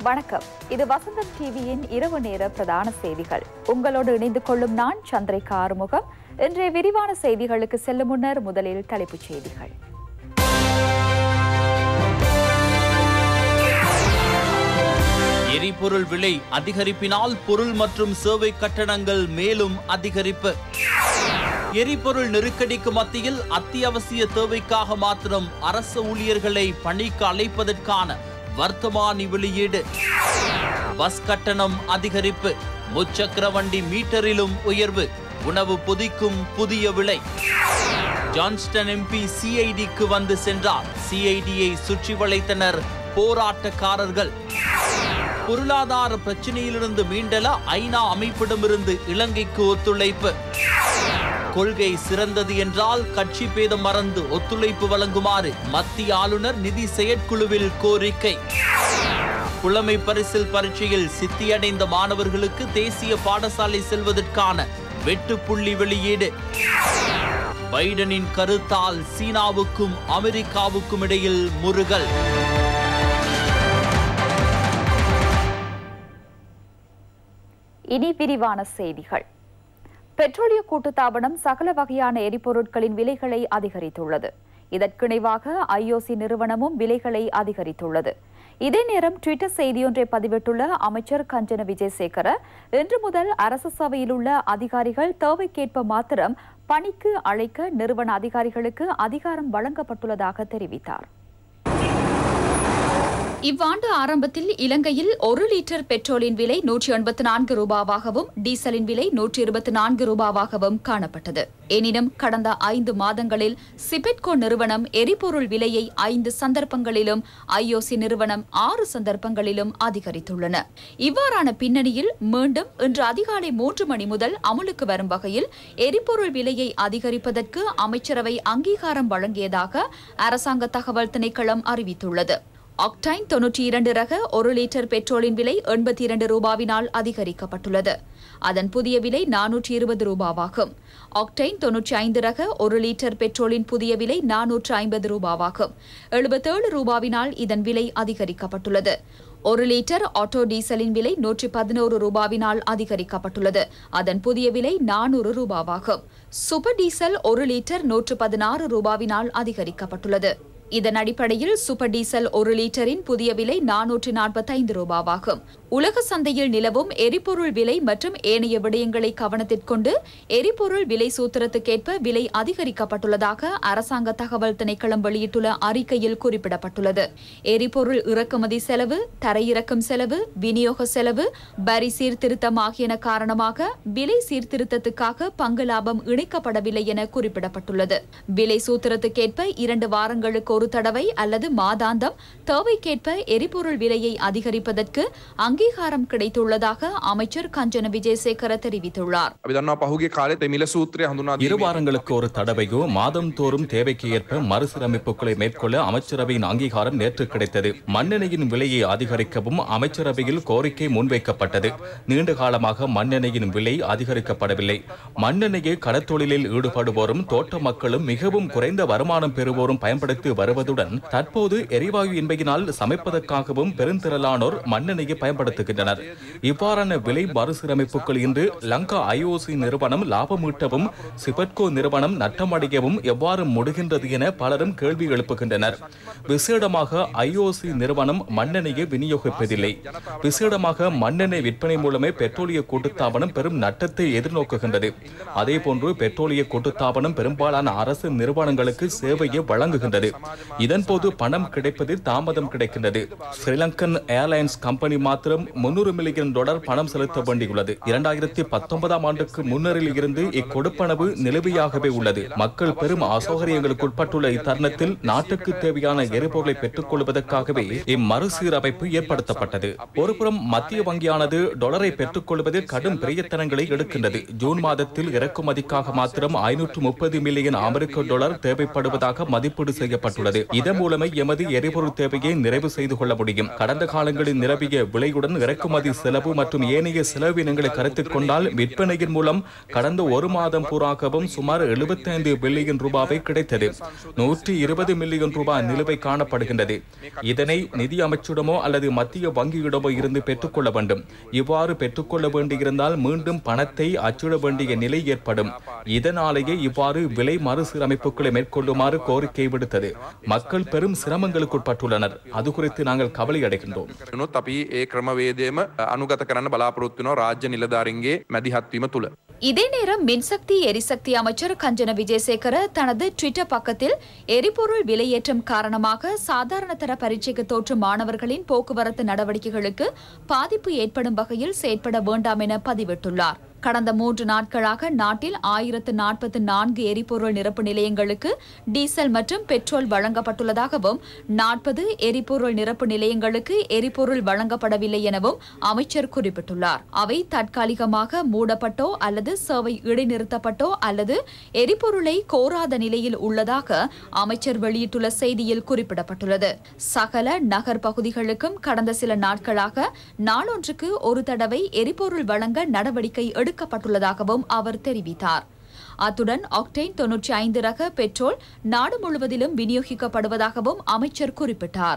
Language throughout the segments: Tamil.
வணக்கம் இது வசந்தம் டிவியின் இரவு நேர பிரதான செய்திகள் உங்களோடு இணைந்து கொள்ளும் நான் சந்திரிகா ஆறுமுகம் இன்றைய விரிவான செய்திகளுக்கு செல்லும் முன்னர் முதலில் தலைப்புச் செய்திகள் எரிபொருள் விலை அதிகரிப்பினால் பொருள் மற்றும் சேவை கட்டணங்கள் மேலும் அதிகரிப்பு எரிபொருள் நெருக்கடிக்கு மத்தியில் அத்தியாவசிய தேவைக்காக மாத்திரம் அரசு ஊழியர்களை பணிக்கு அழைப்பதற்கான வர்த்தமானி வெளியீடு பஸ் கட்டணம் அதிகரிப்பு முச்சக்கர வண்டி மீட்டரிலும் உயர்வு உணவு பொதிக்கும் புதிய விலை ஜான்ஸ்டன் எம்பி சிஐடிக்கு வந்து சென்றார் சிஐடியை சுற்றி வளைத்தனர் போராட்டக்காரர்கள் பொருளாதார பிரச்சனையிலிருந்து மீண்டெழ ஐநா அமைப்பிடமிருந்து இலங்கைக்கு ஒத்துழைப்பு கொள்கை சிறந்தது என்றால் கட்சி பேதம் மறந்து ஒத்துழைப்பு வழங்குமாறு மத்திய ஆளுநர் நிதி செயற்குழுவில் கோரிக்கை புலமை பரிசில் பரீட்சையில் சித்தியடைந்த மாணவர்களுக்கு தேசிய பாடசாலை செல்வதற்கான வெட்டுப்புள்ளி வெளியீடு பைடனின் கருத்தால் சீனாவுக்கும் அமெரிக்காவுக்கும் இடையில் முருகல் இனி விரிவான செய்திகள் பெட்ரோலிய கூட்டுத்தாபனம் சகல வகையான எரிபொருட்களின் விலைகளை அதிகரித்துள்ளது இதற்கிணைவாக ஐஓசி நிறுவனமும் விலைகளை அதிகரித்துள்ளது இதே நேரம் ட்விட்டர் செய்தியொன்றை பதிவிட்டுள்ள அமைச்சர் கஞ்சன விஜயசேகர இன்று முதல் அரசு சபையில் உள்ள அதிகாரிகள் தேவைக்கேற்ப மாத்திரம் பணிக்கு அழைக்க நிறுவன அதிகாரிகளுக்கு அதிகாரம் வழங்கப்பட்டுள்ளதாக தெரிவித்தார் இவ்வாண்டு ஆரம்பத்தில் இலங்கையில் ஒரு லிட்டர் பெட்ரோலின் விலை நூற்றி எண்பத்தி நான்கு ரூபாவாகவும் டீசலின் விலை நூற்றி இருபத்தி நான்கு ரூபாவாகவும் காணப்பட்டது எனினும் கடந்த ஐந்து மாதங்களில் சிபெட்கோ நிறுவனம் எரிபொருள் விலையை ஐந்து சந்தர்ப்பங்களிலும் ஐஓசி நிறுவனம் ஆறு சந்தர்ப்பங்களிலும் அதிகரித்துள்ளன இவ்வாறான பின்னணியில் மீண்டும் இன்று அதிகாலை மூன்று மணி முதல் அமுலுக்கு வரும் வகையில் எரிபொருள் விலையை அதிகரிப்பதற்கு அமைச்சரவை அங்கீகாரம் வழங்கியதாக அரசாங்க தகவல் திணைக்களம் அறிவித்துள்ளது ஆக்டைன் தொன்னூற்றி இரண்டு ரக ஒரு லிட்டர் பெட்ரோலின் விலை எண்பத்தி இரண்டு ரூபாவினால் அதிகரிக்கப்பட்டுள்ளது அதன் புதிய விலை நானூற்றி இருபது ரூபாவாகும் ஆக்டைன் தொன்னூற்றி ஐந்து ரக ஒரு லிட்டர் பெட்ரோலின் புதிய விலை நானூற்று ஐம்பது ரூபாவாகும் எழுபத்தேழு ரூபாவினால் இதன் விலை அதிகரிக்கப்பட்டுள்ளது ஒரு லிட்டர் ஆட்டோ டீசலின் விலை நூற்றி பதினோரு ரூபாவினால் அதிகரிக்கப்பட்டுள்ளது அதன் புதிய விலை நானூறு ரூபாவாகும் சூப்பர் டீசல் ஒரு லிட்டர் நூற்று பதினாறு ரூபாவினால் அதிகரிக்கப்பட்டுள்ளது இதன் அடிப்படையில் சூப்பர் டீசல் ஒரு லிட்டரின் புதிய விலை நானூற்று நாற்பத்தைந்து ரூபாவாகும் உலக சந்தையில் நிலவும் எரிபொருள் விலை மற்றும் ஏனைய விடயங்களை கவனத்திற்கொண்டு எரிபொருள் விலை சூத்திரத்துக்கேற்ப விலை அதிகரிக்கப்பட்டுள்ளதாக அரசாங்க தகவல் திணைக்களம் வெளியிட்டுள்ள அறிக்கையில் குறிப்பிடப்பட்டுள்ளது எரிபொருள் இறக்குமதி செலவு தரையிறக்கும் செலவு விநியோக செலவு வரி சீர்திருத்தம் ஆகியன காரணமாக விலை சீர்திருத்தத்துக்காக பங்கு லாபம் இணைக்கப்படவில்லை என குறிப்பிடப்பட்டுள்ளது விலை சூத்திரத்துக்கேற்ப இரண்டு வாரங்களுக்கு ஒரு தடவை அல்லது மாதாந்தம் தேவைக்கேற்ப எரிபொருள் விலையை அதிகரிப்பதற்கு அங்கீகாரம் கிடைத்துள்ளதாக அமைச்சர் கஞ்சன விஜயசேகர தெரிவித்துள்ளார் අපි දන්නවා පහුගේ කාලෙත් එමිල සූත්‍රය හඳුනා இரு வாரங்களுக்கு ஒரு தடவையோ மாதம் தோறும் தேவைக்கு ஏற்ப மறுசீரமைப்புகளை மேற்கொள்ள அமைச்சரவையின் அங்கீகாரம் நேற்று கிடைத்தது மண்ணெண்ணெயின் விலையை அதிகரிக்கவும் அமைச்சரவையில் கோரிக்கை முன்வைக்கப்பட்டது நீண்ட காலமாக மண்ணெண்ணெயின் விலை அதிகரிக்கப்படவில்லை மண்ணெண்ணெயை கடத்தொழிலில் ஈடுபடுவோரும் தோட்ட மக்களும் மிகவும் குறைந்த வருமானம் பெறுவோரும் பயன்படுத்தி வருவதுடன் தற்போது எரிவாயு இன்மையினால் சமைப்பதற்காகவும் பெருந்திரளானோர் மண்ணெண்ணெயை பயன்படுத்துகின்றனர் இவ்வாறான விலை மறுசீரமைப்புகள் இன்று லங்கா ஐஓசி நிறுவனம் லாபம் ஈட்டவும் சிபட்கோ நிறுவனம் நட்டமடையவும் எவ்வாறு முடிகின்றது என பலரும் கேள்வி எழுப்புகின்றனர் விசேடமாக ஐஓசி நிறுவனம் மண்ணெண்ணெயை விநியோகிப்பதில்லை விசேடமாக மண்ணெண்ணெய் விற்பனை மூலமே பெட்ரோலிய கூட்டுத்தாபனம் பெரும் நட்டத்தை எதிர்நோக்குகின்றது அதேபோன்று பெட்ரோலிய கூட்டுத்தாபனம் பெரும்பாலான அரசு நிறுவனங்களுக்கு சேவையை வழங்குகின்றது இதன்போது பணம் கிடைப்பதில் தாமதம் கிடைக்கின்றது ஸ்ரீலங்கன் ஏர்லைன்ஸ் கம்பெனி மாத்திரம் முன்னூறு மில்லியன் டாலர் பணம் செலுத்த வேண்டியுள்ளது இரண்டாயிரத்தி பத்தொன்பதாம் ஆண்டுக்கு முன்னரில் இருந்து இக்கொடுப்பனவு நிலுவையாகவே உள்ளது மக்கள் பெரும் அசௌகரியங்களுக்கு உட்பட்டுள்ள இத்தருணத்தில் நாட்டுக்கு தேவையான எரிபொருளை பெற்றுக் கொள்வதற்காகவே இம்மறுசீரமைப்பு ஏற்படுத்தப்பட்டது ஒருபுறம் மத்திய வங்கியானது டாலரை பெற்றுக் கொள்வதில் கடும் பிரயத்தனங்களை எடுக்கின்றது ஜூன் மாதத்தில் இறக்குமதிக்காக மாத்திரம் ஐநூற்று முப்பது மில்லியன் அமெரிக்க டாலர் தேவைப்படுவதாக மதிப்பீடு செய்யப்பட்டுள்ளது அறிவித்துள்ளது இதன் மூலமே எமது எரிபொருள் தேவையை நிறைவு செய்து கொள்ள முடியும் கடந்த காலங்களில் நிரம்பிய விலையுடன் இறக்குமதி செலவு மற்றும் ஏனைய செலவினங்களை கருத்தில் கொண்டால் விற்பனையின் மூலம் கடந்த ஒரு மாதம் பூராகவும் சுமார் 75 பில்லியன் ரூபாவை கிடைத்தது நூற்றி இருபது மில்லியன் ரூபாய் நிலுவை காணப்படுகின்றது இதனை நிதி அமைச்சிடமோ அல்லது மத்திய வங்கியிடமோ இருந்து பெற்றுக்கொள்ள வேண்டும் இவ்வாறு பெற்றுக்கொள்ள வேண்டியிருந்தால் மீண்டும் பணத்தை அச்சிட வேண்டிய நிலை ஏற்படும் இதனாலேயே இவ்வாறு விலை மறுசீரமைப்புகளை மேற்கொள்ளுமாறு கோரிக்கை விடுத்தது மக்கள் பெரும் சிரமங்களுக்குட்பட்டுள்ளனர் அது குறித்து நாங்கள் கவலை அடைகின்றோம் නොත් අපි ඒ ක්‍රමවේදයම අනුගත කරන්න බලාපොරොත්තුනවා රාජ්‍ය නිලධාරින්ගේ මැදිහත්වීම තුළ. இதே நேரம் மின்சக்தி எரிசக்தி அமைச்சர் கஞ்சன விஜயசேகர தனது ட்விட்டர் பக்கத்தில் எரிபொருள் விலையேற்றம் காரணமாக சாதாரண தர பரீட்சைக்கு தோற்றும் மாணவர்களின் போக்குவரத்து நடவடிக்கைகளுக்கு பாதிப்பு ஏற்படும் வகையில் செயற்பட வேண்டாம் என பதிவிட்டுள்ளார் கடந்த மூன்று நாட்களாக நாட்டில் ஆயிரத்து நாற்பத்து நான்கு எரிபொருள் நிரப்பு நிலையங்களுக்கு டீசல் மற்றும் பெட்ரோல் வழங்கப்பட்டுள்ளதாகவும் நாற்பது எரிபொருள் நிரப்பு நிலையங்களுக்கு எரிபொருள் வழங்கப்படவில்லை எனவும் அமைச்சர் குறிப்பிட்டுள்ளார் அவை தற்காலிகமாக மூடப்பட்டோ அல்லது சேவை இடைநிறுத்தப்பட்டோ அல்லது எரிபொருளை கோராத நிலையில் உள்ளதாக அமைச்சர் வெளியிட்டுள்ள செய்தியில் குறிப்பிடப்பட்டுள்ளது சகல நகர் பகுதிகளுக்கும் கடந்த சில நாட்களாக நாளொன்றுக்கு ஒரு தடவை எரிபொருள் வழங்க நடவடிக்கை எடுக்கப்பட்டுள்ளதாகவும் அவர் தெரிவித்தார் அத்துடன் ஆக்டேன் தொன்னூற்றி ஐந்து ரக பெட்ரோல் நாடு முழுவதிலும் விநியோகிக்கப்படுவதாகவும் அமைச்சர் குறிப்பிட்டார்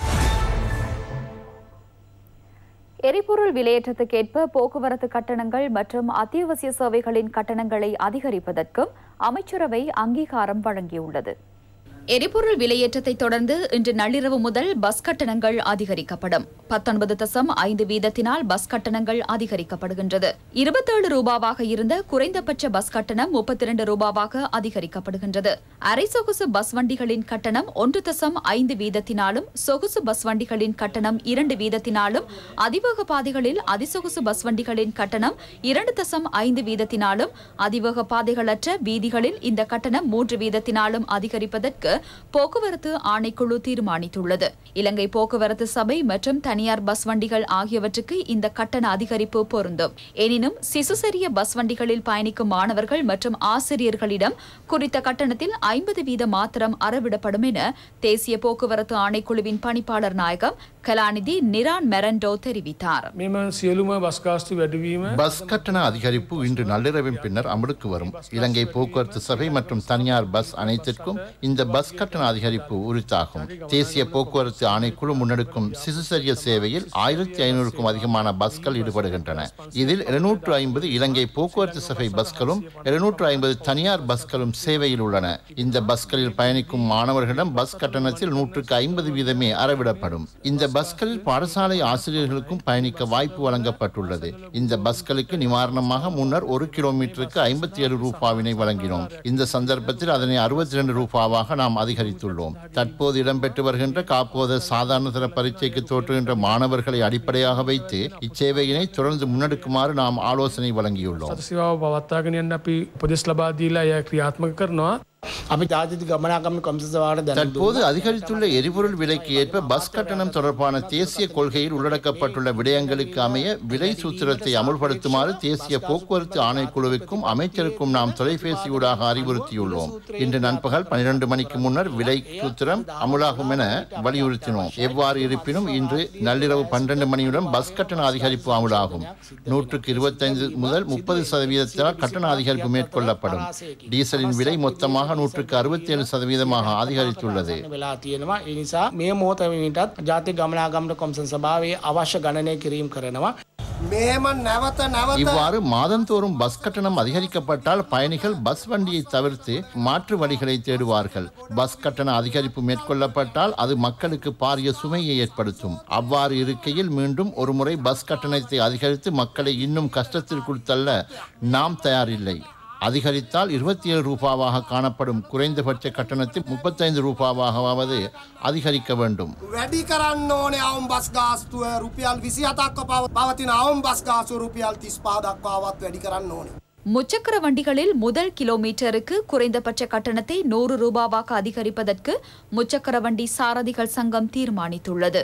எரிபொருள் விலையேற்றத்துக்கேற்ப போக்குவரத்து கட்டணங்கள் மற்றும் அத்தியாவசிய சேவைகளின் கட்டணங்களை அதிகரிப்பதற்கும் அமைச்சரவை அங்கீகாரம் வழங்கியுள்ளது எரிபொருள் விலையேற்றத்தை தொடர்ந்து இன்று நள்ளிரவு முதல் பஸ் கட்டணங்கள் அதிகரிக்கப்படும் பத்தொன்பது தசம் ஐந்து வீதத்தினால் பஸ் கட்டணங்கள் அதிகரிக்கப்படுகின்றது இருபத்தேழு ரூபாவாக இருந்த குறைந்தபட்ச பஸ் கட்டணம் முப்பத்தி இரண்டு ரூபாவாக அதிகரிக்கப்படுகின்றது அரை சொகுசு பஸ் வண்டிகளின் கட்டணம் ஒன்று தசம் ஐந்து வீதத்தினாலும் சொகுசு பஸ் வண்டிகளின் கட்டணம் இரண்டு வீதத்தினாலும் அதிவேக பாதைகளில் அதிசொகுசு பஸ் வண்டிகளின் கட்டணம் இரண்டு தசம் ஐந்து வீதத்தினாலும் அதிவேக பாதைகளற்ற வீதிகளில் இந்த கட்டணம் மூன்று வீதத்தினாலும் அதிகரிப்பதற்கு போக்குவரத்து ஆணைக்குழு தீர்மானித்துள்ளது இலங்கை போக்குவரத்து சபை மற்றும் தனியார் பஸ் வண்டிகள் ஆகியவற்றுக்கு இந்த கட்டண அதிகரிப்பு பொருந்தும் எனினும் சிசுசெரிய பஸ் வண்டிகளில் பயணிக்கும் மாணவர்கள் மற்றும் ஆசிரியர்களிடம் குறித்த கட்டணத்தில் ஐம்பது வீத மாத்திரம் அறவிடப்படும் என தேசிய போக்குவரத்து ஆணைக்குழுவின் பணிப்பாளர் நாயகம் கலாநிதி நிரான் மெரண்டோ தெரிவித்தார் මෙම සියලුම බස්කාස්තු වැඩවීම பஸ் கட்டண அதிகரிப்பு இன்று நள்ளிரவின் பின்னர் அமலுக்கு வரும் இலங்கை போக்குவரத்து சபை மற்றும் தனியார் பஸ் அனைத்திற்கும் இந்த பஸ் கட்டண அதிகரிப்பு உரித்தாகும் தேசிய போக்குவரத்து ஆணைக்குழு முன்னெடுக்கும் சிசுசரிய சேவையில் ஆயிரத்தி ஐநூறுக்கும் அதிகமான பஸ்கள் ஈடுபடுகின்றன இதில் இருநூற்று ஐம்பது இலங்கை போக்குவரத்து சபை பஸ்களும் இருநூற்று ஐம்பது தனியார் பஸ்களும் சேவையில் உள்ளன இந்த பஸ்களில் பயணிக்கும் மாணவர்களிடம் பஸ் கட்டணத்தில் நூற்றுக்கு ஐம்பது வீதமே அறவிடப்படும் இந்த பஸ்களில் பாடசாலை ஆசிரியர்களுக்கும் பயணிக்க வாய்ப்பு வழங்கப்பட்டுள்ளது இந்த பஸ்களுக்கு நிவாரணமாக முன்னர் ஒரு கிலோமீட்டருக்கு ஐம்பத்தி ஏழு ரூபாவினை வழங்கினோம் இந்த சந்தர்ப்பத்தில் அதனை அறுபத்தி இரண்டு ரூபாவாக நாம் அதிகரித்துள்ளோம் தற்போது இடம்பெற்று வருகின்ற காப்போத சாதாரண தர பரீட்சைக்கு தோற்றுகின்ற மாணவர்களை அடிப்படையாக வைத்து இச்சேவையினை தொடர்ந்து முன்னெடுக்குமாறு நாம் ஆலோசனை வழங்கியுள்ளோம் සේවාව පවත්තාගෙනයන්න අපි උපදෙස් ලබාදීලා එය ක්‍රියාත්මක කරනවා අපි ජාතික ගමනාගම කොම්සවාට දැන தற்போது அதிகரித்துள்ள எரிபொருள் விலைக்கு ஏற்ப பஸ் கட்டணம் தொடர்பான தேசிய கொள்கையில் உள்ளடக்கப்பட்டுள்ள விடயங்களுக்கு அமைய விலை சூத்திரத்தை அமுல்படுத்துமாறு தேசிய போக்குவரத்து ஆணைக்குழுவிற்கும் அமைச்சருக்கும் நாம் தொலைபேசியூடாக அறிவுறுத்தியுள்ளோம் இன்று நண்பகல் பனிரெண்டு மணிக்கு முன்னர் விலை சூத்திரம் அமுலாகும் என வலியுறுத்தினோம் எவ்வாறு இருப்பினும் இன்று நள்ளிரவு பன்னிரண்டு மணியுடன் பஸ் கட்டண அதிகரிப்பு அமுலாகும் நூற்றுக்கு இருபத்தைந்து முதல் முப்பது சதவீதத்தால் கட்டண அதிகரிப்பு மேற்கொள்ளப்படும் டீசலின் விலை மொத்தமாக நூற்றுக்கு அறுபத்தி ஏழு சதவீதமாக அதிகரித்துள்ளது වෙලා තියෙනවා ඒ නිසා මේ මෝතමටත් ජාති ගමනාගමට කොම්සන් සභාවේ අවශ්‍ය ගණනය කිරීම් කරනවා මේම නැවත නැවත இவ்வாறு மாதந்தோறும் பஸ் கட்டணம் அதிகரிக்கப்பட்டால் பயணிகள் பஸ் வண்டியை தவிர்த்து மாற்று வழிகளை தேடுவார்கள் பஸ் கட்டண அதிகரிப்பு மேற்கொள்ளப்பட்டால் அது மக்களுக்கு பாரிய சுமையை ஏற்படுத்தும் அவ்வாறு இருக்கையில் மீண்டும் ஒருமுறை பஸ் கட்டணத்தை அதிகரித்து மக்களை இன்னும் கஷ்டத்திற்குள் தள்ள நாம் தயாரில்லை அதிகரித்தால் இருபத்தி ஏழு ரூபாவாக காணப்படும் குறைந்தபட்ச கட்டணத்தை முப்பத்தைந்து ரூபாவாகவாவது அதிகரிக்க வேண்டும் වැඩි කරන්න ඕනේ අවුම් බස් ගාස්තුව රුපියල් විසි අතක්ක පවතින අවුම් බස් ගාසු රුපියල් තිස් පාදක්වාවත් වැඩි කරන්න ඕනේ. முச்சக்கர வண்டிகளில் முதல் கிலோமீட்டருக்கு குறைந்தபட்ச கட்டணத்தை நூறு ரூபாவாக அதிகரிப்பதற்கு முச்சக்கர வண்டி சாரதிகள் சங்கம் தீர்மானித்துள்ளது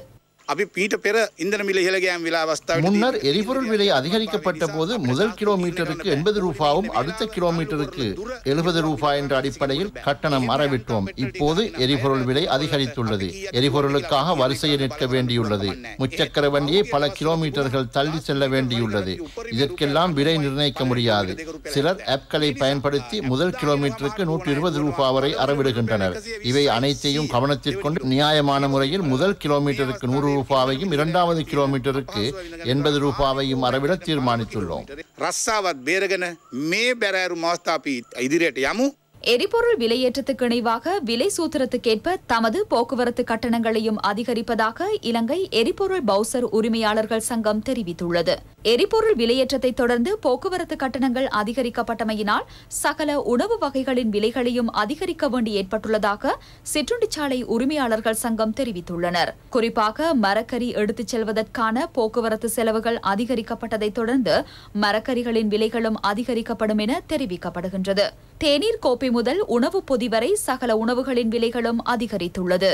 අපි පීට පෙර ඉන්දන මිල ඉහළගෑම් වෙලා අවස්ථාවට முன்னர் எரிபொருள் விலை அதிகரிக்கப்பட்ட போது முதல் கிலோமீட்டருக்கு எண்பது ரூபாவும் அடுத்த கிலோமீட்டருக்கு எழுபது ரூபாய் என்ற அடிப்படையில் கட்டணம் அறவிட்டோம் இப்போது எரிபொருள் விலை அதிகரித்துள்ளது எரிபொருளுக்காக வரிசையில் நிற்க வேண்டியுள்ளது முச்சக்கர வண்டியை பல கிலோமீட்டர்கள் தள்ளி செல்ல வேண்டியுள்ளது இதற்கெல்லாம் விலை நிர்ணயிக்க முடியாது சிலர் ஆப்களை பயன்படுத்தி முதல் கிலோமீட்டருக்கு நூற்றி இருபது ரூபாய் வரை அறவிடுகின்றனர் இவை அனைத்தையும் கவனத்திற்கொண்டு நியாயமான முறையில் முதல் கிலோமீட்டருக்கு நூறு ரூபாவையும் இரண்டாவது கிலோமீட்டருக்கு எண்பது ரூபாவையும் அறவிட தீர்மானித்துள்ளோம் රස්සාවත් බේරගෙන මේ බැරෑරු මවස්ථාපී ඉදිරියට යමු எரிபொருள் விலையேற்றத்துக்கு இணைவாக விலை சூத்திரத்துக்கேற்ப தமது போக்குவரத்து கட்டணங்களையும் அதிகரிப்பதாக இலங்கை எரிபொருள் பவுசர் உரிமையாளர்கள் சங்கம் தெரிவித்துள்ளது எரிபொருள் விலையேற்றத்தை தொடர்ந்து போக்குவரத்து கட்டணங்கள் அதிகரிக்கப்பட்டமையினால் சகல உணவு வகைகளின் விலைகளையும் அதிகரிக்க வேண்டி ஏற்பட்டுள்ளதாக சிற்றுண்டிச்சாலை உரிமையாளர்கள் சங்கம் தெரிவித்துள்ளனர் குறிப்பாக மரக்கறி எடுத்துச் செல்வதற்கான போக்குவரத்து செலவுகள் அதிகரிக்கப்பட்டதைத் தொடர்ந்து மரக்கறிகளின் விலைகளும் அதிகரிக்கப்படும் என தெரிவிக்கப்படுகின்றது தேநீர் கோப்பை முதல் உணவுப் பொதி வரை சகல உணவுகளின் விலைகளும் அதிகரித்துள்ளது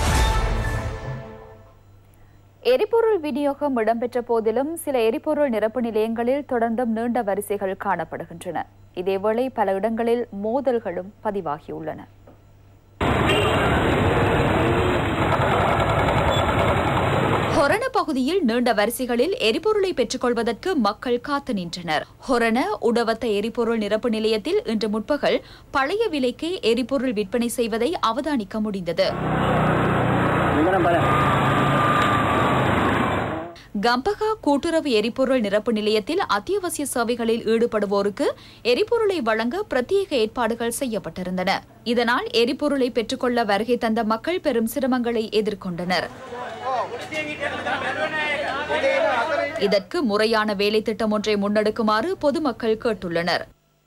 எரிபொருள் விநியோகம் இடம்பெற்ற போதிலும் சில எரிபொருள் நிரப்பு நிலையங்களில் தொடர்ந்தும் நீண்ட வரிசைகள் காணப்படுகின்றன இதேவேளை பல இடங்களில் மோதல்களும் பதிவாகியுள்ளன ஹொரண பகுதியில் நீண்ட வரிசைகளில் எரிபொருளை பெற்றுக்கொள்வதற்கு மக்கள் காத்து நின்றனர் ஹொரண உடவத்த எரிபொருள் நிரப்பு நிலையத்தில் இன்று முற்பகல் பழைய விலைக்கே எரிபொருள் விற்பனை செய்வதை அவதானிக்க முடிந்தது கம்பகா கூட்டுறவு எரிபொருள் நிரப்பு நிலையத்தில் அத்தியாவசிய சேவைகளில் ஈடுபடுவோருக்கு எரிபொருளை வழங்க பிரத்யேக ஏற்பாடுகள் செய்யப்பட்டிருந்தன இதனால் எரிபொருளை பெற்றுக்கொள்ள வருகை தந்த மக்கள் பெரும் சிரமங்களை எதிர்கொண்டனர் இதற்கு முறையான வேலை திட்டம் ஒன்றை முன்னெடுக்குமாறு பொதுமக்கள் கேட்டுள்ளனர்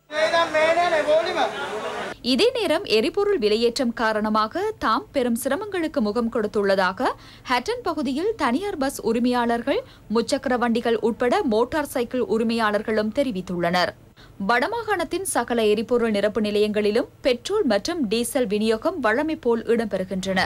இதே நேரம் எரிபொருள் விலையேற்றம் காரணமாக தாம் பெரும் சிரமங்களுக்கு முகம் கொடுத்துள்ளதாக ஹட்டன் பகுதியில் தனியார் பஸ் உரிமையாளர்கள் முச்சக்கர வண்டிகள் உட்பட மோட்டார் சைக்கிள் உரிமையாளர்களும் தெரிவித்துள்ளனர் வடமாகாணத்தின் சகல எரிபொருள் நிரப்பு நிலையங்களிலும் பெட்ரோல் மற்றும் டீசல் விநியோகம் வழமை போல் இடம்பெறுகின்றன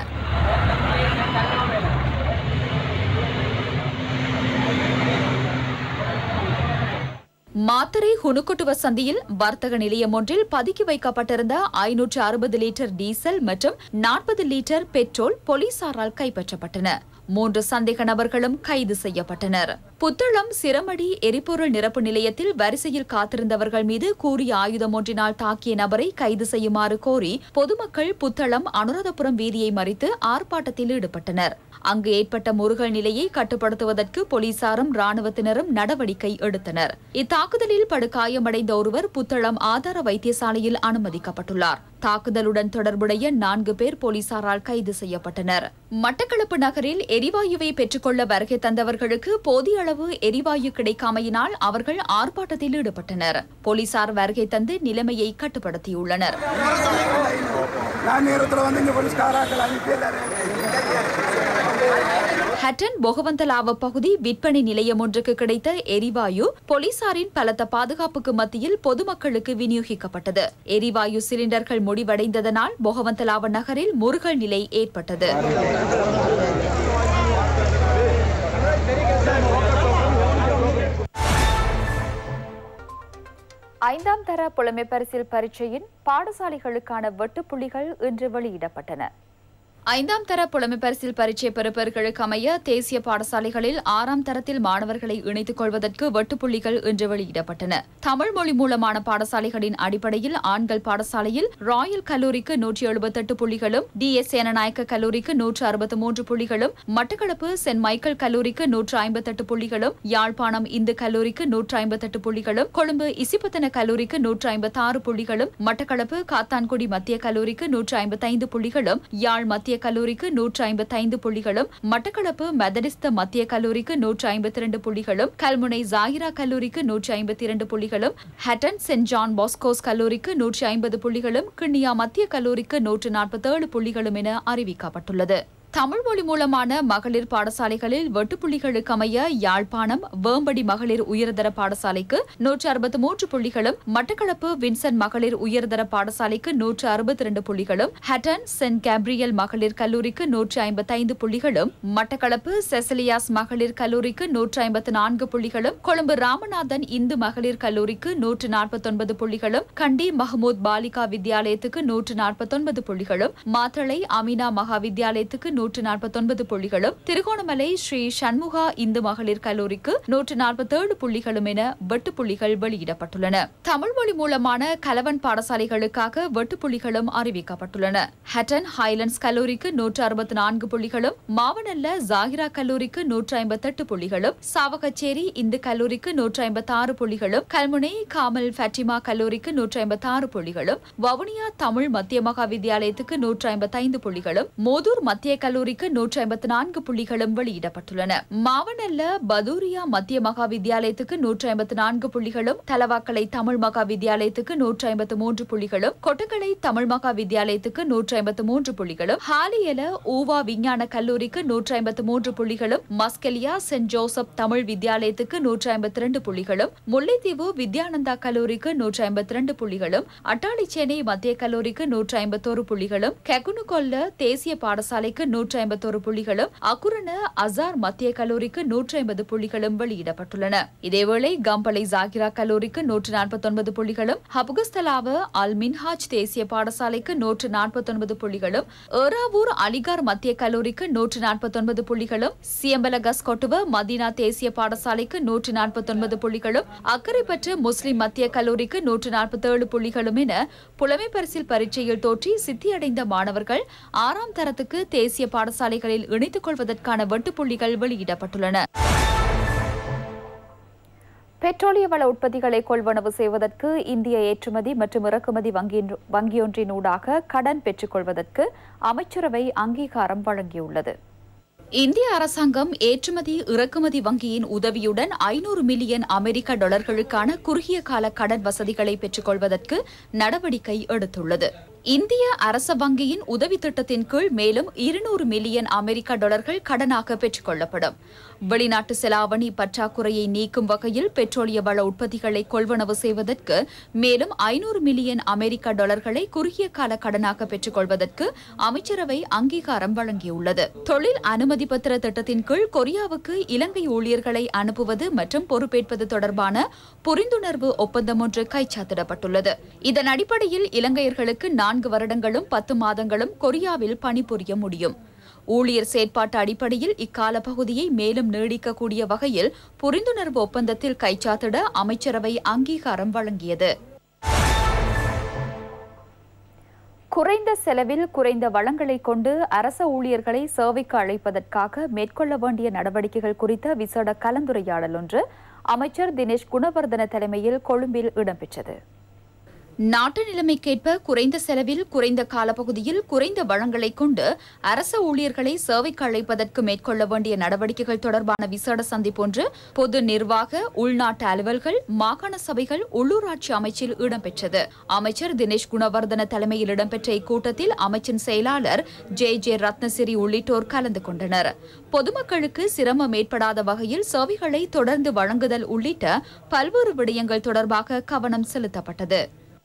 மாத்தறை ஹுனுக்குட்டுவ சந்தியில் வர்த்தக நிலையம் ஒன்றில் பதுக்கி வைக்கப்பட்டிருந்த ஐநூற்று அறுபது லிட்டர் டீசல் மற்றும் நாற்பது லிட்டர் பெட்ரோல் போலீசாரால் கைப்பற்றப்பட்டன மூன்று சந்தேக நபர்களும் கைது செய்யப்பட்டனர் புத்தளம் சிரமடி எரிபொருள் நிரப்பு நிலையத்தில் வரிசையில் காத்திருந்தவர்கள் மீது கூறிய ஆயுதம் ஒன்றினால் தாக்கிய நபரை கைது செய்யுமாறு கோரி பொதுமக்கள் புத்தளம் அனுராதபுரம் வீதியை மறித்து ஆர்ப்பாட்டத்தில் ஈடுபட்டனர் அங்கு ஏற்பட்ட முருகல் நிலையை கட்டுப்படுத்துவதற்கு போலீசாரும் ராணுவத்தினரும் நடவடிக்கை எடுத்தனர் இத்தாக்குதலில் படுகாயமடைந்த ஒருவர் புத்தளம் ஆதார வைத்தியசாலையில் அனுமதிக்கப்பட்டுள்ளார் தாக்குதலுடன் தொடர்புடைய நான்கு பேர் போலீசாரால் கைது செய்யப்பட்டனர் மட்டக்களப்பு நகரில் எரிவாயுவை பெற்றுக்கொள்ள வருகை தந்தவர்களுக்கு போதிய அளவு எரிவாயு கிடைக்காமையினால் அவர்கள் ஆர்ப்பாட்டத்தில் ஈடுபட்டனர் போலீசார் வருகை தந்து நிலைமையை கட்டுப்படுத்தியுள்ளனர் ஹட்டன் பொகவந்தலாவ பகுதி விற்பனை நிலையம் ஒன்றுக்கு கிடைத்த எரிவாயு போலீசாரின் பலத்த பாதுகாப்புக்கு மத்தியில் பொதுமக்களுக்கு விநியோகிக்கப்பட்டது எரிவாயு சிலிண்டர்கள் முடிவடைந்ததனால் பொகவந்தலாவ நகரில் முருகல் நிலை ஏற்பட்டது ஐந்தாம் தர புலமை பரிசில் பரீட்சையின் பாடசாலைகளுக்கான வெட்டுப்புள்ளிகள் இன்று வெளியிடப்பட்டன ஐந்தாம் தர புலமை பரிசில் பரீட்சை பெறுபவர்களுக்கு அமைய தேசிய பாடசாலைகளில் ஆறாம் தரத்தில் மாணவர்களை இணைத்துக் கொள்வதற்கு வெட்டுப்புள்ளிகள் இன்று வெளியிடப்பட்டன தமிழ் மொழி மூலமான பாடசாலைகளின் அடிப்படையில் ஆண்கள் பாடசாலையில் ராயல் கல்லூரிக்கு நூற்றி எழுபத்தெட்டு புள்ளிகளும் டி எஸ் சேனநாயக்க கல்லூரிக்கு நூற்று அறுபத்து மூன்று புள்ளிகளும் மட்டக்களப்பு சென்ட் மைக்கேல் கல்லூரிக்கு நூற்று ஐம்பத்தெட்டு புள்ளிகளும் யாழ்ப்பாணம் இந்து கல்லூரிக்கு நூற்று ஐம்பத்தெட்டு புள்ளிகளும் கொழும்பு இசிபத்தன கல்லூரிக்கு நூற்று ஐம்பத்தி ஆறு புள்ளிகளும் மட்டக்களப்பு காத்தான்குடி மத்திய கல்லூரிக்கு நூற்று ஐம்பத்தைந்து புள்ளிகளும் யாழ் மத்திய கல்லூரிக்கு நூற்று ஐம்பத்தைந்து புள்ளிகளும் மட்டக்களப்பு மெதடிஸ்த மத்திய கல்லூரிக்கு நூற்று ஐம்பத்தி இரண்டு புள்ளிகளும் கல்முனை ஜாகிரா கல்லூரிக்கு நூற்று ஐம்பத்தி இரண்டு புள்ளிகளும் ஹட்டன் சென்ட் ஜான் பாஸ்கோஸ் கல்லூரிக்கு நூற்று ஐம்பது புள்ளிகளும் கிண்ணியா மத்திய கல்லூரிக்கு நூற்று நாற்பத்தேழு புள்ளிகளும் என அறிவிக்கப்பட்டுள்ளது தமிழ் மொழி மூலமான மகளிர் பாடசாலைகளில் வெட்டுப்புள்ளிகளுக்கு அமைய யாழ்ப்பாணம் வேம்படி மகளிர் உயர்தர பாடசாலைக்கு நூற்று அறுபத்தி மூன்று புள்ளிகளும் மட்டக்களப்பு வின்சென்ட் மகளிர் உயர்தர பாடசாலைக்கு நூற்று அறுபத்தி இரண்டு புள்ளிகளும் ஹட்டன் சென்ட் கேப்ரியல் மகளிர் கல்லூரிக்கு நூற்று ஐம்பத்தைந்து புள்ளிகளும் மட்டக்களப்பு செசலியாஸ் மகளிர் கல்லூரிக்கு நூற்று ஐம்பத்து நான்கு புள்ளிகளும் கொழும்பு ராமநாதன் இந்து மகளிர் கல்லூரிக்கு நூற்று நாற்பத்தொன்பது புள்ளிகளும் கண்டி மஹமூத் பாலிகா வித்யாலயத்துக்கு நூற்று நாற்பத்தொன்பது புள்ளிகளும் மாத்தளை அமினா மகா வித்யாலயத்துக்கு நூற்று நாற்பத்தொன்பது புள்ளிகளும் திருகோணமலை ஸ்ரீ சண்முகா இந்து மகளிர் கல்லூரிக்கு நூற்று நாற்பத்தேழு புள்ளிகளும் என வெட்டு புள்ளிகள் வெளியிடப்பட்டுள்ளன தமிழ் மொழி மூலமான கலவன் பாடசாலைகளுக்காக வெட்டு புள்ளிகளும் அறிவிக்கப்பட்டுள்ளன ஹட்டன் ஹைலண்ட்ஸ் கல்லூரிக்கு நூற்று அறுபத்தி நான்கு புள்ளிகளும் மாவனல்ல ஜாகிரா கல்லூரிக்கு நூற்று ஐம்பத்தெட்டு புள்ளிகளும் சாவகச்சேரி இந்து கல்லூரிக்கு நூற்று ஐம்பத்தி ஆறு புள்ளிகளும் கல்முனை காமல் ஃபட்டிமா கல்லூரிக்கு நூற்று ஐம்பத்தி ஆறு புள்ளிகளும் வவுனியா தமிழ் மத்திய மகா வித்யாலயத்துக்கு நூற்று ஐம்பத்தைந்து புள்ளிகளும் மோதூர் மத்திய கல்லூரிக்கு நூற்று ஐம்பத்தி நான்கு புள்ளிகளும் வெளியிடப்பட்டுள்ளன மாவனல்ல பதூரியா மத்திய மகா வித்யாலயத்துக்கு நூற்று ஐம்பத்தி நான்கு புள்ளிகளும் தலவாக்கலை தமிழ் மகா வித்யாலயத்துக்கு நூற்று ஐம்பத்தி மூன்று புள்ளிகளும் கொட்டக்கலை தமிழ் மகா வித்யாலயத்துக்கு நூற்று ஐம்பத்தி மூன்று புள்ளிகளும் ஹாலியல ஊவா விஞ்ஞான கல்லூரிக்கு நூற்று ஐம்பத்தி மூன்று புள்ளிகளும் மஸ்கெலியா சென்ட் ஜோசப் தமிழ் வித்யாலயத்துக்கு நூற்று ஐம்பத்தி இரண்டு புள்ளிகளும் முல்லைத்தீவு வித்யானந்தா கல்லூரிக்கு நூற்று ஐம்பத்தி இரண்டு புள்ளிகளும் அட்டாளிச்சேனை மத்திய கல்லூரிக்கு நூற்று ஐம்பத்தோரு புள்ளிகளும் கெகுனுகொல்ல தேசிய பாடசாலைக்கு நூற்று ஐம்பத்தோரு புள்ளிகளும் அக்குரண அசார் மத்திய கல்லூரிக்கு நூற்று ஐம்பது புள்ளிகளும் வெளியிடப்பட்டுள்ளன இதேவேளை கம்பளை ஜாகிரா கல்லூரிக்கு நூற்று நாற்பத்தொன்பது புள்ளிகளும் ஹபுகஸ்தலாவ அல் மின்ஹாஜ் தேசிய பாடசாலைக்கு நூற்று நாற்பத்தொன்பது புள்ளிகளும் ஏறாவூர் அலிகார் மத்திய கல்லூரிக்கு நூற்று நாற்பத்தொன்பது புள்ளிகளும் சியம்பலகஸ் கொட்டுவ மதீனா தேசிய பாடசாலைக்கு நூற்று நாற்பத்தொன்பது புள்ளிகளும் அக்கரைப்பற்று முஸ்லிம் மத்திய கல்லூரிக்கு நூற்று நாற்பத்தேழு புள்ளிகளும் என புலமை பரிசில் பரீட்சையில் தோற்றி சித்தியடைந்த மாணவர்கள் ஆறாம் தரத்துக்கு தேசிய பாடசாலைகளில் இணைத்துக் கொள்வதற்கான வெட்டுப்புள்ளிகள் வெளியிடப்பட்டுள்ளன பெட்ரோலிய வள உற்பத்திகளை கொள்வனவு செய்வதற்கு இந்திய ஏற்றுமதி மற்றும் இறக்குமதி வங்கியின் வங்கியொன்றினூடாக கடன் பெற்றுக்கொள்வதற்கு அமைச்சரவை அங்கீகாரம் வழங்கியுள்ளது இந்திய அரசாங்கம் ஏற்றுமதி இறக்குமதி வங்கியின் உதவியுடன் ஐநூறு மில்லியன் அமெரிக்க டாலர்களுக்கான குறுகிய கால கடன் வசதிகளை பெற்றுக்கொள்வதற்கு நடவடிக்கை எடுத்துள்ளது இந்திய அரச வங்கியின் உதவி திட்டத்தின் கீழ் மேலும் இருநூறு மில்லியன் அமெரிக்க டாலர்கள் கடனாக பெற்றுக் கொள்ளப்படும் வெளிநாட்டு செலாவணி பற்றாக்குறையை நீக்கும் வகையில் பெட்ரோலிய வள உற்பத்திகளை கொள்வனவு செய்வதற்கு மேலும் ஐநூறு மில்லியன் அமெரிக்க டாலர்களை குறுகிய கால கடனாக பெற்றுக் கொள்வதற்கு அமைச்சரவை அங்கீகாரம் வழங்கியுள்ளது தொழில் அனுமதி பத்திர திட்டத்தின் கீழ் கொரியாவுக்கு இலங்கை ஊழியர்களை அனுப்புவது மற்றும் பொறுப்பேற்பது தொடர்பான புரிந்துணர்வு ஒப்பந்தம் ஒன்று கைச்சாத்திடப்பட்டுள்ளது இதன் அடிப்படையில் இலங்கையர்களுக்கு நான்கு வருடங்களும் பத்து மாதங்களும் கொரியாவில் பணிபுரிய முடியும் ஊழியர் செயற்பாட்டு அடிப்படையில் இக்கால பகுதியை மேலும் நீடிக்கக்கூடிய வகையில் புரிந்துணர்வு ஒப்பந்தத்தில் கைச்சாத்திட அமைச்சரவை அங்கீகாரம் வழங்கியது குறைந்த செலவில் குறைந்த வளங்களை கொண்டு அரச ஊழியர்களை சேவைக்கு அழைப்பதற்காக மேற்கொள்ள வேண்டிய நடவடிக்கைகள் குறித்த விசேட கலந்துரையாடல் ஒன்று அமைச்சர் தினேஷ் குணவர்தன தலைமையில் கொழும்பில் இடம்பெற்றது நாட்டு நிலைமைக்கேற்ப குறைந்த செலவில் குறைந்த காலப்பகுதியில் குறைந்த வளங்களை கொண்டு அரச ஊழியர்களை சேவைக்கு அழைப்பதற்கு மேற்கொள்ள வேண்டிய நடவடிக்கைகள் தொடர்பான விசேட சந்திப்பொன்று பொது நிர்வாக உள்நாட்டு அலுவல்கள் மாகாண சபைகள் உள்ளூராட்சி அமைச்சில் இடம்பெற்றது அமைச்சர் தினேஷ் குணவர்தன தலைமையில் இடம்பெற்ற இக்கூட்டத்தில் அமைச்சின் செயலாளர் ஜே ஜே ரத்னசிறி உள்ளிட்டோர் கலந்து கொண்டனர் பொதுமக்களுக்கு சிரமம் ஏற்படாத வகையில் சேவைகளை தொடர்ந்து வழங்குதல் உள்ளிட்ட பல்வேறு விடயங்கள் தொடர்பாக கவனம் செலுத்தப்பட்டது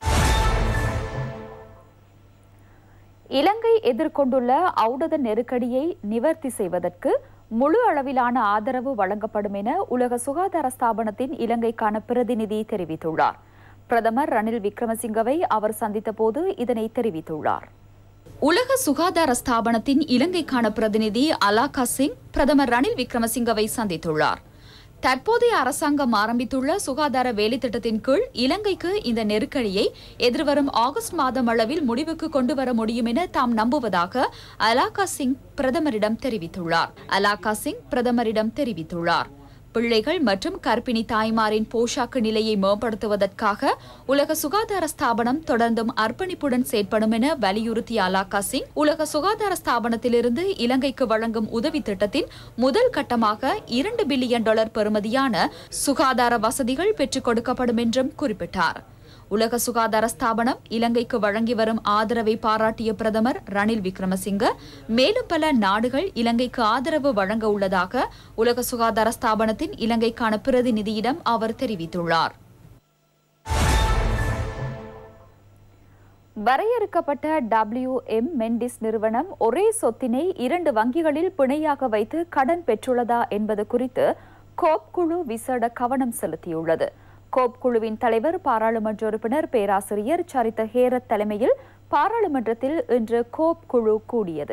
இலங்கை எதிர்கொண்டுள்ள ஔடத நெருக்கடியை நிவர்த்தி செய்வதற்கு முழு அளவிலான ஆதரவு வழங்கப்படும் என உலக சுகாதார ஸ்தாபனத்தின் இலங்கைக்கான பிரதிநிதி தெரிவித்துள்ளார் பிரதமர் ரணில் விக்ரமசிங்கவை அவர் சந்தித்த போது இதனை தெரிவித்துள்ளார் உலக சுகாதார ஸ்தாபனத்தின் இலங்கைக்கான பிரதிநிதி அலாகா சிங் பிரதமர் ரணில் விக்ரமசிங்கவை சந்தித்துள்ளார் தற்போதைய அரசாங்கம் ஆரம்பித்துள்ள சுகாதார வேலைத்திட்டத்தின் கீழ் இலங்கைக்கு இந்த நெருக்கடியை எதிர்வரும் ஆகஸ்ட் மாதம் அளவில் முடிவுக்கு கொண்டு வர முடியும் என தாம் நம்புவதாக அலாகா சிங் பிரதமரிடம் தெரிவித்துள்ளார் அலாகா சிங் பிரதமரிடம் தெரிவித்துள்ளார் பிள்ளைகள் மற்றும் கர்ப்பிணி தாய்மாரின் போஷாக்கு நிலையை மேம்படுத்துவதற்காக உலக சுகாதார ஸ்தாபனம் தொடர்ந்தும் அர்ப்பணிப்புடன் செயற்படும் என வலியுறுத்திய அலாக்கா சிங் உலக சுகாதார ஸ்தாபனத்திலிருந்து இலங்கைக்கு வழங்கும் உதவி திட்டத்தின் முதல் கட்டமாக இரண்டு பில்லியன் டாலர் பெறுமதியான சுகாதார வசதிகள் பெற்றுக் கொடுக்கப்படும் என்றும் குறிப்பிட்டார் உலக சுகாதார ஸ்தாபனம் இலங்கைக்கு வழங்கி வரும் ஆதரவை பாராட்டிய பிரதமர் ரணில் விக்ரமசிங்க மேலும் பல நாடுகள் இலங்கைக்கு ஆதரவு வழங்க உள்ளதாக உலக சுகாதார ஸ்தாபனத்தின் இலங்கைக்கான பிரதிநிதியிடம் அவர் தெரிவித்துள்ளார் வரையறுக்கப்பட்ட டபிள்யூ எம் மெண்டிஸ் நிறுவனம் ஒரே சொத்தினை இரண்டு வங்கிகளில் பிணையாக வைத்து கடன் பெற்றுள்ளதா என்பது குறித்து கோப் குழு விசேட கவனம் செலுத்தியுள்ளது கோப் குழுவின் தலைவர் பாராளுமன்ற உறுப்பினர் பேராசிரியர் சரித ஹேரத் தலைமையில் பாராளுமன்றத்தில் இன்று கோப் குழு கூடியது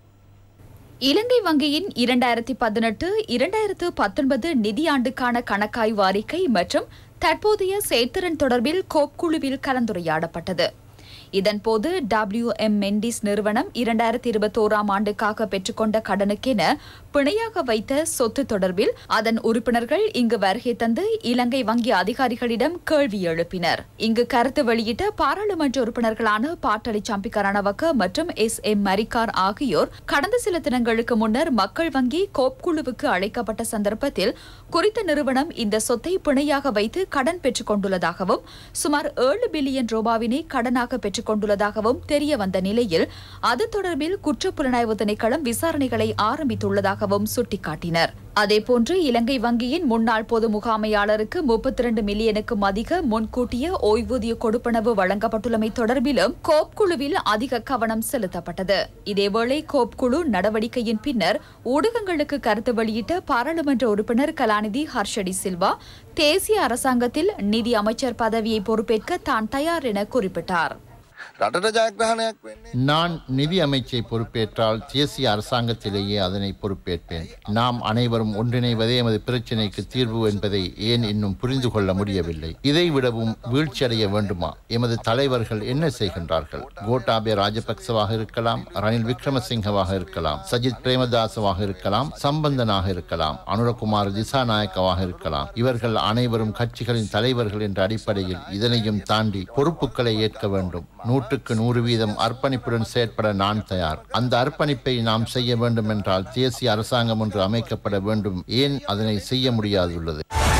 இலங்கை வங்கியின் இரண்டாயிரத்தி பதினெட்டு இரண்டாயிரத்து பத்தொன்பது நிதியாண்டுக்கான கணக்காய்வு அறிக்கை மற்றும் தற்போதைய செயற்திறன் தொடர்பில் கோப் குழுவில் கலந்துரையாடப்பட்டது இதன்போது டபிள்யூ எம் மெண்டிஸ் நிறுவனம் இரண்டாயிரத்தி இருபத்தோராம் ஆண்டுக்காக பெற்றுக்கொண்ட கடனுக்கென பிணையாக வைத்த சொத்து தொடர்பில் அதன் உறுப்பினர்கள் இங்கு வருகை தந்து இலங்கை வங்கி அதிகாரிகளிடம் கேள்வி எழுப்பினர் இங்கு கருத்து வெளியிட்ட பாராளுமன்ற உறுப்பினர்களான பாட்டளி சம்பிக்க ரணவக்க மற்றும் எஸ் எம் மரிக்கார் ஆகியோர் கடந்த சில தினங்களுக்கு முன்னர் மக்கள் வங்கி கோப் குழுவுக்கு அழைக்கப்பட்ட சந்தர்ப்பத்தில் குறித்த நிறுவனம் இந்த சொத்தை பிணையாக வைத்து கடன் பெற்றுக் கொண்டுள்ளதாகவும் சுமார் ஏழு பில்லியன் ரூபாவினை கடனாக பெற்றுக் கொண்டுள்ளதாகவும் தெரிய வந்த நிலையில் அது தொடர்பில் குற்றப்புலனாய்வு திணைக்களம் விசாரணைகளை ஆரம்பித்துள்ளதாகவும் சுட்டிக்காட்டினர் அதேபோன்று இலங்கை வங்கியின் முன்னாள் பொது முகாமையாளருக்கு முப்பத்தி இரண்டு மில்லியனுக்கும் அதிக முன்கூட்டிய ஓய்வூதிய கொடுப்பனவு வழங்கப்பட்டுள்ளமை தொடர்பிலும் கோப் குழுவில் அதிக கவனம் செலுத்தப்பட்டது இதேவேளை கோப் குழு நடவடிக்கையின் பின்னர் ஊடகங்களுக்கு கருத்து வெளியிட்ட பாராளுமன்ற உறுப்பினர் கலாநிதி ஹர்ஷடி சில்வா தேசிய அரசாங்கத்தில் நிதி அமைச்சர் பதவியை பொறுப்பேற்க தான் தயார் என குறிப்பிட்டார் රටට ජයග්‍රහණයක් වෙන්නේ. நான் நிதி அமைச்சை பொறுப்பேற்றால் தேசிய அரசாங்கத்திலேயே அதனை பொறுப்பேற்பேன் நாம் அனைவரும் ஒன்றிணைவதே எமது பிரச்சினைக்கு தீர்வு என்பதை ஏன் இன்னும் புரிந்து கொள்ள முடியவில்லை இதை விடவும் வீழ்ச்சியடைய வேண்டுமா எமது தலைவர்கள் என்ன செய்கின்றார்கள் கோட்டாபே ராஜபக்சவாக இருக்கலாம் ரணில் விக்ரமசிங்கவாக இருக்கலாம் சஜித் பிரேமதாசவாக இருக்கலாம் சம்பந்தனாக இருக்கலாம் அனுரகுமார் திசாநாயக்கவாக இருக்கலாம் இவர்கள் அனைவரும் கட்சிகளின் தலைவர்கள் என்ற அடிப்படையில் இதனையும் தாண்டி பொறுப்புகளை ஏற்க வேண்டும் நூற்றுக்கு நூறு வீதம் அர்ப்பணிப்புடன் செயற்பட நான் தயார் அந்த அர்ப்பணிப்பை நாம் செய்ய வேண்டும் என்றால் தேசிய அரசாங்கம் ஒன்று அமைக்கப்பட வேண்டும் ஏன் அதனை செய்ய முடியாதுள்ளது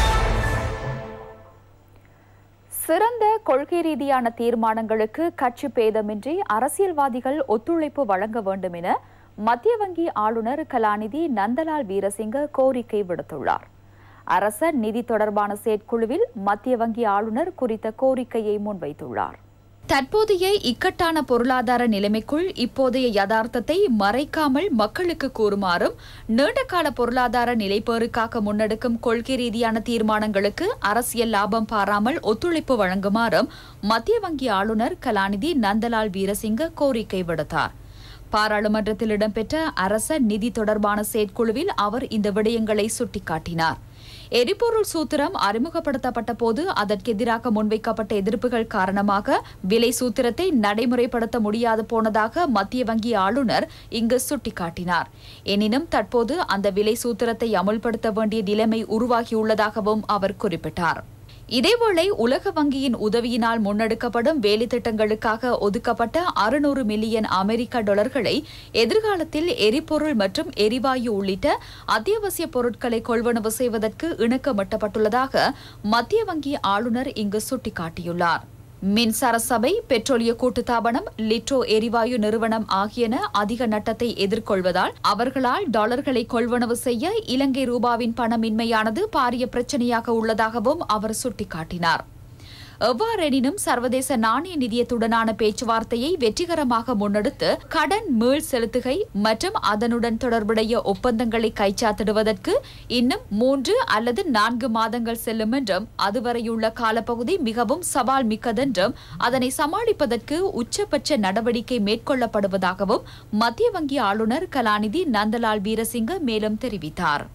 சிறந்த கொள்கை ரீதியான தீர்மானங்களுக்கு கட்சி பேதமின்றி அரசியல்வாதிகள் ஒத்துழைப்பு வழங்க வேண்டும் என மத்திய வங்கி ஆளுநர் கலாநிதி நந்தலால் வீரசிங்க கோரிக்கை விடுத்துள்ளார் அரச நிதி தொடர்பான செயற்குழுவில் மத்திய வங்கி ஆளுநர் குறித்த கோரிக்கையை முன்வைத்துள்ளார் தற்போதைய இக்கட்டான பொருளாதார நிலைமைக்குள் இப்போதைய யதார்த்தத்தை மறைக்காமல் மக்களுக்கு கூறுமாறும் நீண்டகால பொருளாதார நிலைப்பேறுக்காக முன்னெடுக்கும் கொள்கை ரீதியான தீர்மானங்களுக்கு அரசியல் லாபம் பாராமல் ஒத்துழைப்பு வழங்குமாறும் மத்திய வங்கி ஆளுநர் கலாநிதி நந்தலால் வீரசிங்க கோரிக்கை விடுத்தார் பாராளுமன்றத்தில் இடம்பெற்ற அரச நிதி தொடர்பான செயற்குழுவில் அவர் இந்த விடயங்களை சுட்டிக்காட்டினார் எரிபொருள் சூத்திரம் அறிமுகப்படுத்தப்பட்ட போது அதற்கெதிராக முன்வைக்கப்பட்ட எதிர்ப்புகள் காரணமாக விலை சூத்திரத்தை நடைமுறைப்படுத்த முடியாது போனதாக மத்திய வங்கி ஆளுநர் இங்கு சுட்டிக்காட்டினார் எனினும் தற்போது அந்த விலை சூத்திரத்தை அமுல்படுத்த வேண்டிய நிலைமை உருவாகியுள்ளதாகவும் அவர் குறிப்பிட்டார் இதேவேளை உலக வங்கியின் உதவியினால் முன்னெடுக்கப்படும் வேலை திட்டங்களுக்காக ஒதுக்கப்பட்ட அறுநூறு மில்லியன் அமெரிக்க டாலர்களை எதிர்காலத்தில் எரிபொருள் மற்றும் எரிவாயு உள்ளிட்ட அத்தியாவசிய பொருட்களை கொள்வனவு செய்வதற்கு இணக்கமிட்டப்பட்டுள்ளதாக மத்திய வங்கி ஆளுநர் இங்கு சுட்டிக்காட்டியுள்ளார் மின்சார சபை பெட்ரோலிய கூட்டுத்தாபனம் லிட்ரோ எரிவாயு நிறுவனம் ஆகியன அதிக நட்டத்தை எதிர்கொள்வதால் அவர்களால் டாலர்களை கொள்வனவு செய்ய இலங்கை ரூபாவின் பணமின்மையானது பாரிய பிரச்சனையாக உள்ளதாகவும் அவர் சுட்டிக்காட்டினார் எவ்வாறெனினும் சர்வதேச நாணய நிதியத்துடனான பேச்சுவார்த்தையை வெற்றிகரமாக முன்னெடுத்து கடன் மீள் செலுத்துகை மற்றும் அதனுடன் தொடர்புடைய ஒப்பந்தங்களை கைச்சாத்திடுவதற்கு இன்னும் மூன்று அல்லது நான்கு மாதங்கள் செல்லும் என்றும் அதுவரையுள்ள காலப்பகுதி மிகவும் சவால் மிக்கதென்றும் அதனை சமாளிப்பதற்கு உச்சபட்ச நடவடிக்கை மேற்கொள்ளப்படுவதாகவும் மத்திய வங்கி ஆளுநர் கலாநிதி நந்தலால் வீரசிங்க மேலும் தெரிவித்தார்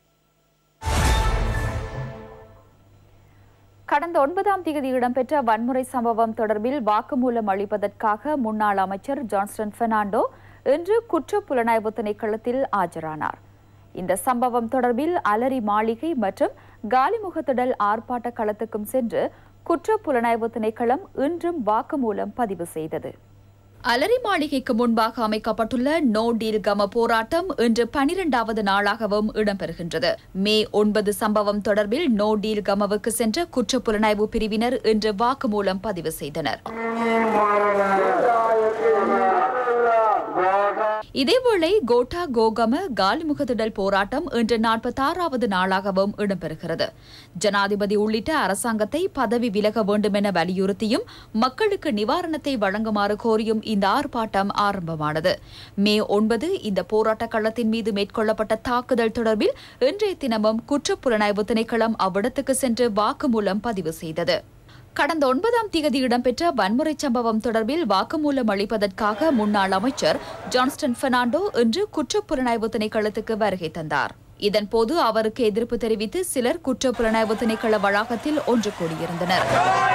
கடந்த ஒன்பதாம் தேதி இடம்பெற்ற வன்முறை சம்பவம் தொடர்பில் வாக்குமூலம் அளிப்பதற்காக முன்னாள் அமைச்சர் ஜான்ஸ்டன் பெர்னாண்டோ இன்று குற்ற புலனாய்வு திணைக்களத்தில் ஆஜரானார் இந்த சம்பவம் தொடர்பில் அலரி மாளிகை மற்றும் காலிமுகத்திடல் ஆர்ப்பாட்ட களத்துக்கும் சென்று குற்ற புலனாய்வு திணைக்களம் இன்றும் வாக்குமூலம் பதிவு செய்தது அலரி மாளிகைக்கு முன்பாக அமைக்கப்பட்டுள்ள நோ டீல் கம போராட்டம் இன்று பனிரெண்டாவது நாளாகவும் இடம்பெறுகின்றது மே ஒன்பது சம்பவம் தொடர்பில் நோ டீல் கமவுக்கு சென்ற குற்றப்புலனாய்வு பிரிவினர் இன்று வாக்குமூலம் பதிவு செய்தனர் இதேவேளை கோட்டா கோகம காலிமுகத்திடல் போராட்டம் இன்று நாற்பத்தாறாவது நாளாகவும் இடம்பெறுகிறது ஜனாதிபதி உள்ளிட்ட அரசாங்கத்தை பதவி விலக வேண்டும் என வலியுறுத்தியும் மக்களுக்கு நிவாரணத்தை வழங்குமாறு கோரியும் இந்த ஆர்ப்பாட்டம் ஆரம்பமானது மே ஒன்பது இந்த போராட்ட களத்தின் மீது மேற்கொள்ளப்பட்ட தாக்குதல் தொடர்பில் இன்றைய தினமும் குற்றப்புலனாய்வு திணைக்களம் அவ்விடத்துக்கு சென்று வாக்குமூலம் பதிவு செய்தது கடந்த ஒன்பதாம் தேதி இடம்பெற்ற வன்முறை சம்பவம் தொடர்பில் வாக்குமூலம் அளிப்பதற்காக முன்னாள் அமைச்சர் ஜான்ஸ்டன் பெர்னாண்டோ இன்று குற்றப்புலனாய்வு திணைக்களத்துக்கு வருகை தந்தார் இதன்போது அவருக்கு எதிர்ப்பு தெரிவித்து சிலர் குற்றப்புலனாய்வு திணைக்கள வளாகத்தில் ஒன்று கூடியிருந்தனர்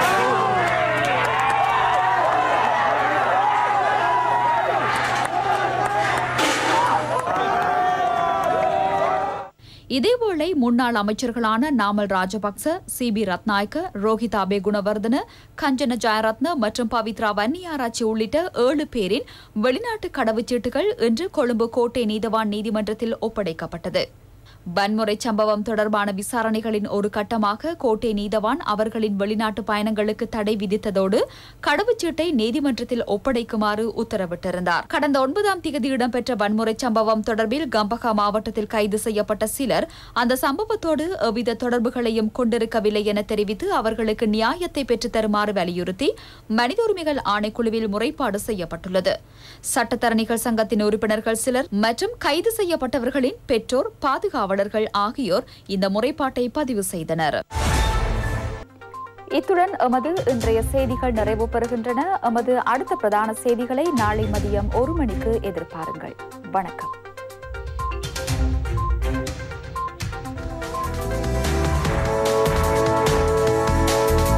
இதேவேளை முன்னாள் அமைச்சர்களான Namal Rajapaksa C B Ratnayake Rohith Abeygunawardena Kanchana Jayaratne மற்றும் பவித்ரா வன்னியாராச்சி உள்ளிட்ட ஏழு பேரின் வெளிநாட்டு கடவுச்சீட்டுகள் இன்று கொழும்பு கோட்டை நீதவான் நீதிமன்றத்தில் ஒப்படைக்கப்பட்டது வன்முறை சம்பவம் தொடர்பான விசாரணைகளின் ஒரு கட்டமாக கோட்டை நீதவான் அவர்களின் வெளிநாட்டு பயணங்களுக்கு தடை விதித்ததோடு கடவுச்சீட்டை நீதிமன்றத்தில் ஒப்படைக்குமாறு உத்தரவிட்டிருந்தார் கடந்த ஒன்பதாம் தேதி இடம்பெற்ற வன்முறை சம்பவம் தொடர்பில் கம்பகா மாவட்டத்தில் கைது செய்யப்பட்ட சிலர் அந்த சம்பவத்தோடு எவ்வித தொடர்புகளையும் கொண்டிருக்கவில்லை என தெரிவித்து அவர்களுக்கு நியாயத்தை பெற்றுத் தருமாறு வலியுறுத்தி மனித உரிமைகள் ஆணைக்குழுவில் முறைப்பாடு செய்யப்பட்டுள்ளது சட்டத்தரணிகள் சங்கத்தின் உறுப்பினர்கள் சிலர் மற்றும் கைது செய்யப்பட்டவர்களின் பெற்றோர் பாதுகாவலர்கள் ஆகியோர் இந்த முறைப்பாட்டை பதிவு செய்தனர் இத்துடன் எமது இன்றைய செய்திகள் நிறைவு பெறுகின்றன எமது அடுத்த பிரதான செய்திகளை நாளை மதியம் ஒரு மணிக்கு எதிர்பாருங்கள் வணக்கம்